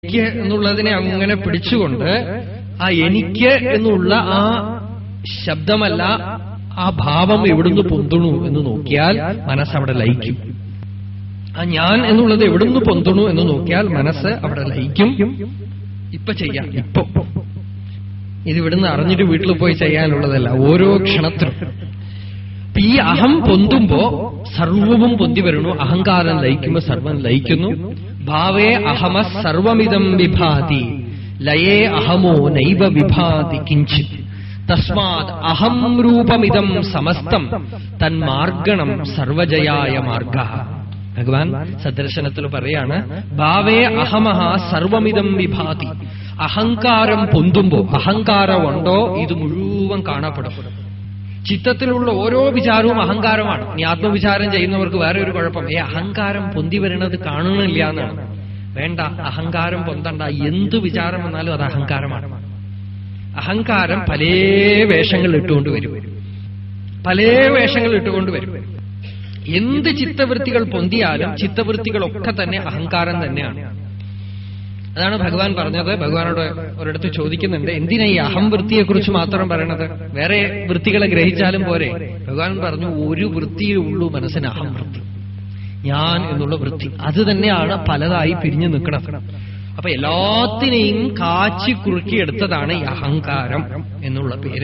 എനിക്ക് എന്നുള്ളതിനെ അങ്ങനെ പിടിച്ചുകൊണ്ട് ആ എനിക്ക് എന്നുള്ള ആ ശബ്ദമല്ല ആ ഭാവം എവിടുന്ന് പൊന്തുണു എന്ന് നോക്കിയാൽ മനസ്സവിടെ ലയിക്കും ആ ഞാൻ എന്നുള്ളത് എവിടുന്ന് പൊന്തുണു എന്ന് നോക്കിയാൽ മനസ്സ് അവിടെ ലയിക്കും ഇപ്പൊ ചെയ്യാം ഇപ്പൊ ഇത് ഇവിടുന്ന് അറിഞ്ഞിട്ട് വീട്ടിൽ പോയി ചെയ്യാനുള്ളതല്ല ഓരോ ക്ഷണത്തിലും ഇപ്പൊ ഈ അഹം പൊന്തുമ്പോ സർവവും പൊന്തി വരണു അഹങ്കാരം ലയിക്കുമ്പോ സർവം ലയിക്കുന്നു ഭാവേ അഹമ സർവമിതം വിഭാതി ലയേ അഹമോ നൈവ വിഭാതി കിഞ്ചിത് തസ്മാത് അഹം രൂപമിതം സമസ്തം തന്മാർഗണം സർവജയായ മാർഗ ഭഗവാൻ സദർശനത്തിൽ പറയാണ് ഭാവേ അഹമഹ സർവമിതം വിഭാതി അഹങ്കാരം പൊന്തുമ്പോ അഹങ്കാരമുണ്ടോ ഇത് മുഴുവൻ കാണപ്പെടും ചിത്തത്തിലുള്ള ഓരോ വിചാരവും അഹങ്കാരമാണ് ഇനി ആത്മവിചാരം ചെയ്യുന്നവർക്ക് വേറെ ഒരു കുഴപ്പം ഏ അഹങ്കാരം പൊന്തി വരുന്നത് കാണുന്നില്ല എന്നാണ് വേണ്ട അഹങ്കാരം പൊന്തണ്ട എന്ത് വിചാരം വന്നാലും അത് അഹങ്കാരമാണ് അഹങ്കാരം പല വേഷങ്ങൾ ഇട്ടുകൊണ്ട് വരും പല വേഷങ്ങൾ ഇട്ടുകൊണ്ട് വരും എന്ത് ചിത്തവൃത്തികൾ പൊന്തിയാലും ചിത്തവൃത്തികളൊക്കെ തന്നെ അഹങ്കാരം തന്നെയാണ് അതാണ് ഭഗവാൻ പറഞ്ഞത് ഭഗവാനോട് ഒരിടത്ത് ചോദിക്കുന്നുണ്ട് എന്തിനാ ഈ അഹംവൃത്തിയെ കുറിച്ച് മാത്രം പറയണത് വേറെ വൃത്തികളെ ഗ്രഹിച്ചാലും പോരെ ഭഗവാൻ പറഞ്ഞു ഒരു വൃത്തിയേ ഉള്ളൂ മനസ്സിന് അഹംവൃത്തി ഞാൻ എന്നുള്ള വൃത്തി അത് തന്നെയാണ് പലതായി പിരിഞ്ഞു നിൽക്കണം അപ്പൊ എല്ലാത്തിനെയും കാച്ചി കുറുക്കിയെടുത്തതാണ് ഈ അഹങ്കാരം എന്നുള്ള പേര്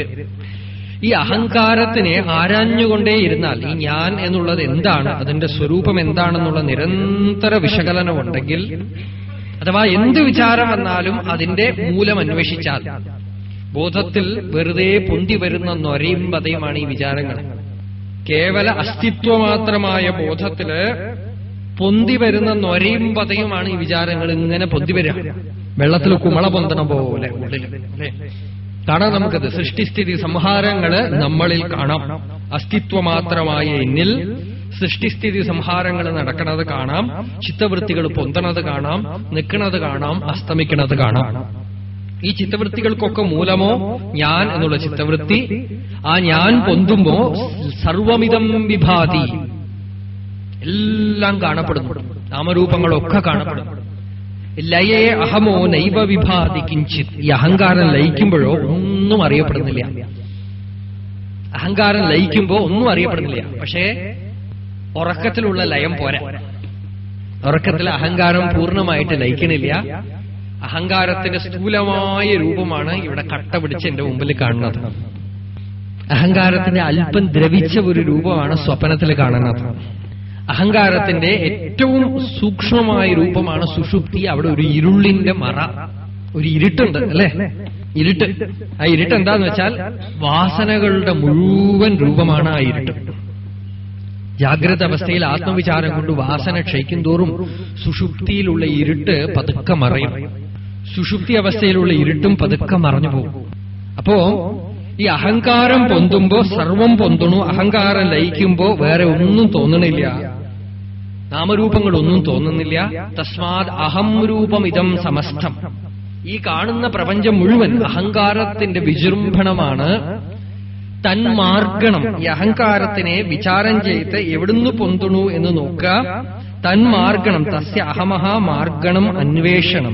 ഈ അഹങ്കാരത്തിനെ ആരാഞ്ഞുകൊണ്ടേയിരുന്നാൽ ഈ ഞാൻ എന്നുള്ളത് എന്താണ് അതിന്റെ സ്വരൂപം എന്താണെന്നുള്ള നിരന്തര വിശകലനമുണ്ടെങ്കിൽ അഥവാ എന്ത് വിചാരം വന്നാലും അതിന്റെ മൂലം അന്വേഷിച്ചാൽ ബോധത്തിൽ വെറുതെ പൊന്തി വരുന്ന നൊരയും പതയുമാണ് ഈ വിചാരങ്ങൾ കേവല അസ്തിത്വമാത്രമായ ബോധത്തില് പൊന്തി വരുന്ന നൊരയും പതയുമാണ് ഈ വിചാരങ്ങൾ ഇങ്ങനെ പൊന്തി വരിക വെള്ളത്തിൽ കുമള പൊന്തണ പോലെ ഉള്ളിൽ അല്ലേ കാണാം നമുക്കത് സൃഷ്ടിസ്ഥിതി സംഹാരങ്ങള് നമ്മളിൽ കാണാം അസ്തിത്വമാത്രമായ എന്നിൽ സൃഷ്ടിസ്ഥിതി സംഹാരങ്ങൾ നടക്കുന്നത് കാണാം ചിത്തവൃത്തികൾ പൊന്തണത് കാണാം നിൽക്കുന്നത് കാണാം അസ്തമിക്കുന്നത് കാണാം ഈ ചിത്തവൃത്തികൾക്കൊക്കെ മൂലമോ ഞാൻ എന്നുള്ള ചിത്തവൃത്തി ആ ഞാൻ പൊന്തുമ്പോ സർവമിതം വിഭാതി എല്ലാം കാണപ്പെടുന്നു നാമരൂപങ്ങളൊക്കെ കാണപ്പെടുന്നു ലയേ അഹമോ നൈവ വിഭാതി കിഞ്ചിത് ഈ അഹങ്കാരം ലയിക്കുമ്പോഴോ ഒന്നും അറിയപ്പെടുന്നില്ല അഹങ്കാരം ലയിക്കുമ്പോ ഒന്നും അറിയപ്പെടുന്നില്ല പക്ഷേ ഉറക്കത്തിലുള്ള ലയം പോരാ ഉറക്കത്തിൽ അഹങ്കാരം പൂർണ്ണമായിട്ട് ലയിക്കണില്ല അഹങ്കാരത്തിന്റെ സ്ഥൂലമായ രൂപമാണ് ഇവിടെ കട്ട പിടിച്ച് എന്റെ മുമ്പിൽ കാണുന്നത് അഹങ്കാരത്തിന്റെ അല്പം ദ്രവിച്ച ഒരു രൂപമാണ് സ്വപ്നത്തിൽ കാണുന്നത് അഹങ്കാരത്തിന്റെ ഏറ്റവും സൂക്ഷ്മമായ രൂപമാണ് സുഷുപ്തി അവിടെ ഒരു ഇരുളിന്റെ മറ ഒരു ഇരുട്ടുണ്ട് അല്ലെ ഇരുട്ട് ആ ഇരുട്ട് എന്താന്ന് വെച്ചാൽ വാസനകളുടെ മുഴുവൻ രൂപമാണ് ആ ഇരുട്ട് ജാഗ്രത അവസ്ഥയിൽ ആത്മവിചാരം കൊണ്ട് വാസന ക്ഷയിക്കും തോറും സുഷുപ്തിയിലുള്ള ഇരുട്ട് പതുക്കെ മറയും സുഷുപ്തി അവസ്ഥയിലുള്ള ഇരുട്ടും പതുക്കെ മറഞ്ഞു പോകും അപ്പോ ഈ അഹങ്കാരം പൊന്തുമ്പോ സർവം പൊന്തണു അഹങ്കാരം ലയിക്കുമ്പോ വേറെ ഒന്നും തോന്നണില്ല നാമരൂപങ്ങളൊന്നും തോന്നുന്നില്ല തസ്മാത് അഹം രൂപം ഇതം സമസ്തം ഈ കാണുന്ന പ്രപഞ്ചം മുഴുവൻ അഹങ്കാരത്തിന്റെ വിജൃംഭണമാണ് തന്മാർഗണം ഈ അഹങ്കാരത്തിനെ വിചാരം ചെയ്ത് എവിടുന്ന് പൊന്തുണു എന്ന് നോക്കുക തന്മാർഗണം തസ്യ അഹമഹ മാർഗണം അന്വേഷണം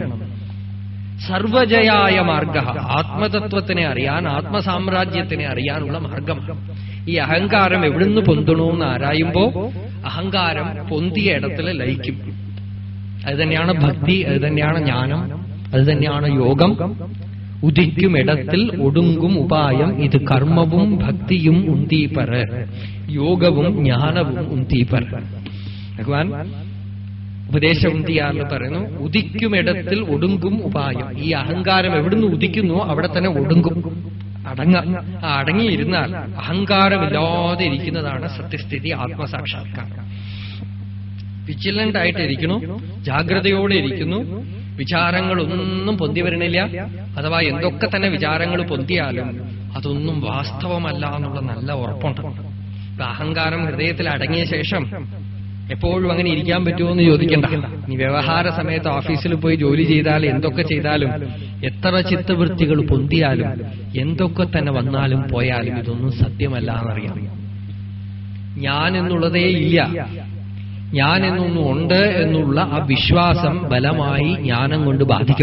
സർവജയായ മാർഗ ആത്മതത്വത്തിനെ അറിയാൻ ആത്മസാമ്രാജ്യത്തിനെ അറിയാനുള്ള മാർഗം ഈ അഹങ്കാരം എവിടുന്ന് പൊന്തണു എന്ന് ആരായുമ്പോ അഹങ്കാരം പൊന്തിയ ഇടത്തിൽ ലയിക്കും അത് തന്നെയാണ് ഭക്തി അത് തന്നെയാണ് ജ്ഞാനം അത് തന്നെയാണ് യോഗം ഉദിക്കും ഇടത്തിൽ ഒടുങ്ങും ഉപായം ഇത് കർമ്മവും ഭക്തിയും ഉന്തീപര യോഗവും ജ്ഞാനവും ഉന്തീപര ഭഗവാൻ ഉപദേശം ഉന്തിയാറിൽ പറയുന്നു ഉദിക്കുമിടത്തിൽ ഒടുങ്ങും ഉപായം ഈ അഹങ്കാരം എവിടുന്ന് ഉദിക്കുന്നു അവിടെ തന്നെ ഒടുങ്ങും അടങ്ങ ആ അടങ്ങിയിരുന്നാൽ അഹങ്കാരമില്ലാതെ ഇരിക്കുന്നതാണ് സത്യസ്ഥിതി ആത്മസാക്ഷാത്കാരം വിജിലന്റ് ആയിട്ടിരിക്കുന്നു ജാഗ്രതയോടെ ഇരിക്കുന്നു വിചാരങ്ങളൊന്നും പൊന്തി വരണില്ല അഥവാ എന്തൊക്കെ തന്നെ വിചാരങ്ങൾ പൊന്തിയാലും അതൊന്നും വാസ്തവമല്ല എന്നുള്ള നല്ല ഉറപ്പുണ്ട് ഇപ്പൊ അഹങ്കാരം ഹൃദയത്തിൽ അടങ്ങിയ ശേഷം എപ്പോഴും അങ്ങനെ ഇരിക്കാൻ പറ്റുമോ എന്ന് ചോദിക്കണ്ട നീ വ്യവഹാര സമയത്ത് ഓഫീസിൽ പോയി ജോലി ചെയ്താൽ എന്തൊക്കെ ചെയ്താലും എത്ര ചിത്തവൃത്തികൾ പൊന്തിയാലും എന്തൊക്കെ തന്നെ വന്നാലും പോയാലും ഇതൊന്നും സത്യമല്ല എന്നറിയാം ഞാൻ എന്നുള്ളതേ ഇല്ല ഞാൻ എന്നൊന്നും ഉണ്ട് എന്നുള്ള ആ വിശ്വാസം ബലമായി ജ്ഞാനം കൊണ്ട് ബാധിക്കും